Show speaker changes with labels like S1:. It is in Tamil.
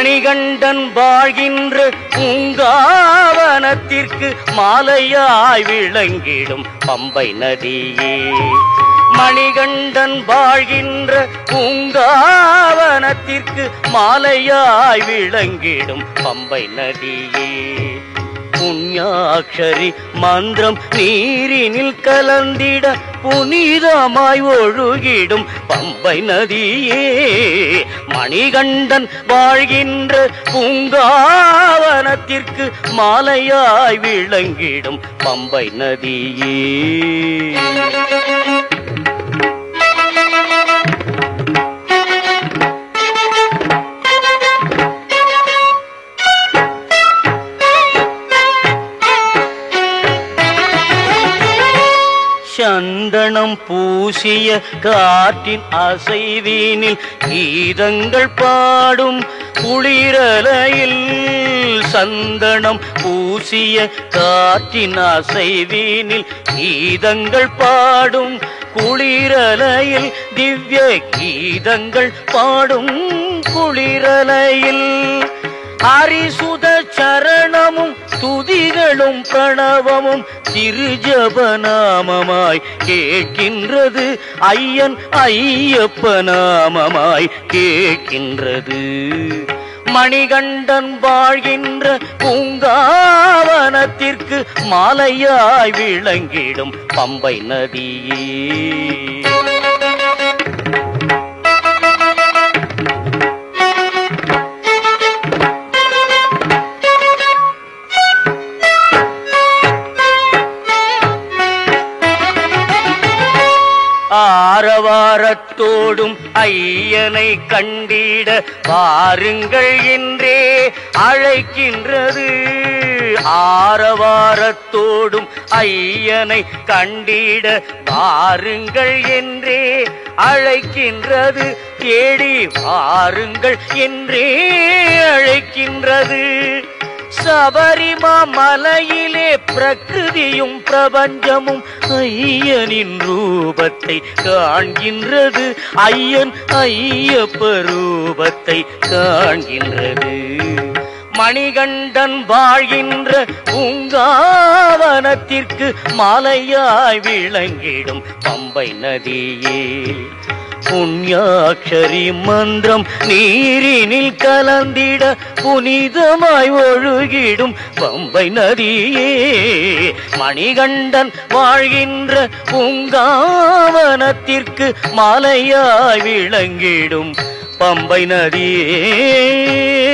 S1: மணிகண்டன் வாழ்கின்ற பூங்காவனத்திற்கு மாலையாய் விளங்கிடும் பம்பை நதியே மணிகண்டன் வாழ்கின்ற பூங்காவனத்திற்கு மாலையாய் விளங்கிடும் பம்பை நதியே புண்ணியாட்சரி மந்திரம் நீரினில் கலந்திட புனிதமாய் ஒழுகிடும் பம்பை நதியே மணிகண்டன் வாழ்கின்ற பூங்காவனத்திற்கு மாலையாய் விளங்கிடும் பம்பை நதியே சந்தனம் பூசிய காற்றின் அசைவீனில் கீதங்கள் பாடும் குளிரலையில் சந்தனம் பூசிய காற்றின் அசைவீனில் கீதங்கள் பாடும் குளிரலையில் திவ்ய கீதங்கள் பாடும் குளிரலையில் ஹரிசுத சரணமும் துதிகளும் பிரணவமும் திருஜபநாமமாய் கேட்கின்றது ஐயன் ஐயப்ப நாமமாய் கேட்கின்றது மணிகண்டன் வாழ்கின்ற பூங்காவனத்திற்கு மாலையாய் விளங்கிடும் பம்பை நதியே ஆரவாரத்தோடும் ஐயனை கண்டிட வாருங்கள் என்றே அழைக்கின்றது ஆரவாரத்தோடும் ஐயனை கண்டிட வாருங்கள் என்றே அழைக்கின்றது தேடி வாருங்கள் என்றே அழைக்கின்றது சபரிமா மலையிலே பிரகிருதியும் பிரபஞ்சமும் ஐயனின் ரூபத்தை காண்கின்றது ஐயன் ஐயப்ப ரூபத்தை காண்கின்றது மணிகண்டன் வாழ்கின்ற பூங்காவனத்திற்கு மாலையாய் விளங்கிடும் பம்பை நதியே புண்ணியாட்சரி மந்திரம் நீரினில் கலந்திட புனிதமாய் ஒழுகிடும் பம்பை நதியே மணிகண்டன் வாழ்கின்ற பூங்காவனத்திற்கு மாலையாய் விளங்கிடும் பம்பை நதியே